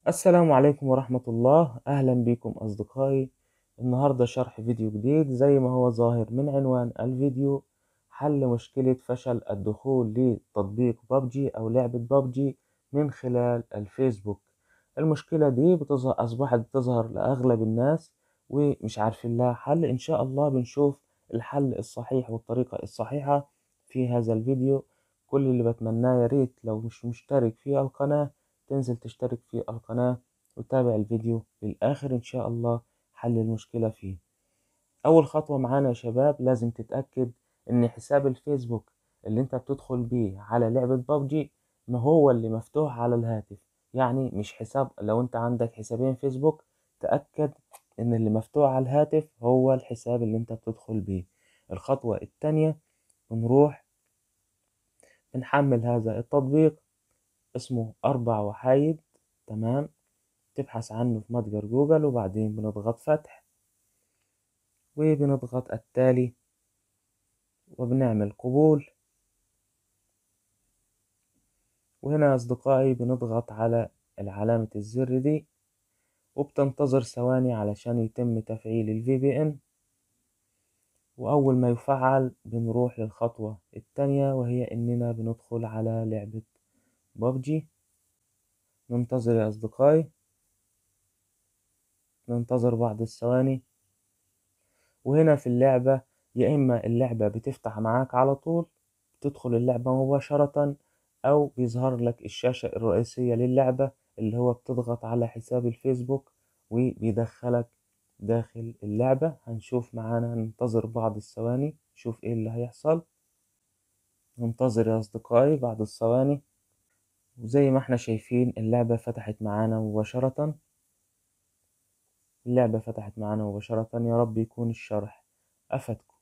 السلام عليكم ورحمة الله أهلا بكم أصدقائي النهاردة شرح فيديو جديد زي ما هو ظاهر من عنوان الفيديو حل مشكلة فشل الدخول لتطبيق ببجي أو لعبة ببجي من خلال الفيسبوك المشكلة دي بتظهر أصبحت بتظهر لأغلب الناس ومش عارفين لها حل إن شاء الله بنشوف الحل الصحيح والطريقة الصحيحة في هذا الفيديو كل اللي بتمناه يا ريت لو مش مشترك في القناة تنزل تشترك في القناة وتابع الفيديو للآخر إن شاء الله حل المشكلة فيه أول خطوة معانا يا شباب لازم تتأكد إن حساب الفيسبوك اللي أنت بتدخل بيه على لعبة ببجي ما هو اللي مفتوح على الهاتف يعني مش حساب لو أنت عندك حسابين فيسبوك تأكد إن اللي مفتوح على الهاتف هو الحساب اللي أنت بتدخل بيه الخطوة التانية بنروح بنحمل هذا التطبيق اسمه أربع وحايد تمام تبحث عنه في متجر جوجل وبعدين بنضغط فتح وبنضغط التالي وبنعمل قبول وهنا يا أصدقائي بنضغط على علامة الزر دي وبتنتظر ثواني علشان يتم تفعيل ال VPN وأول ما يفعل بنروح للخطوة التانية وهي إننا بندخل على لعبة ببجي ننتظر يا أصدقائي ننتظر بعض الثواني وهنا في اللعبة يا إما اللعبة بتفتح معاك على طول تدخل اللعبة مباشرة أو بيظهر لك الشاشة الرئيسية للعبة اللي هو بتضغط على حساب الفيسبوك وبيدخلك داخل اللعبة هنشوف معانا ننتظر بعض الثواني نشوف ايه اللي هيحصل ننتظر يا أصدقائي بعض الثواني وزي ما احنا شايفين اللعبة فتحت معانا مباشرة اللعبة فتحت معانا مباشرة يا رب يكون الشرح أفدكم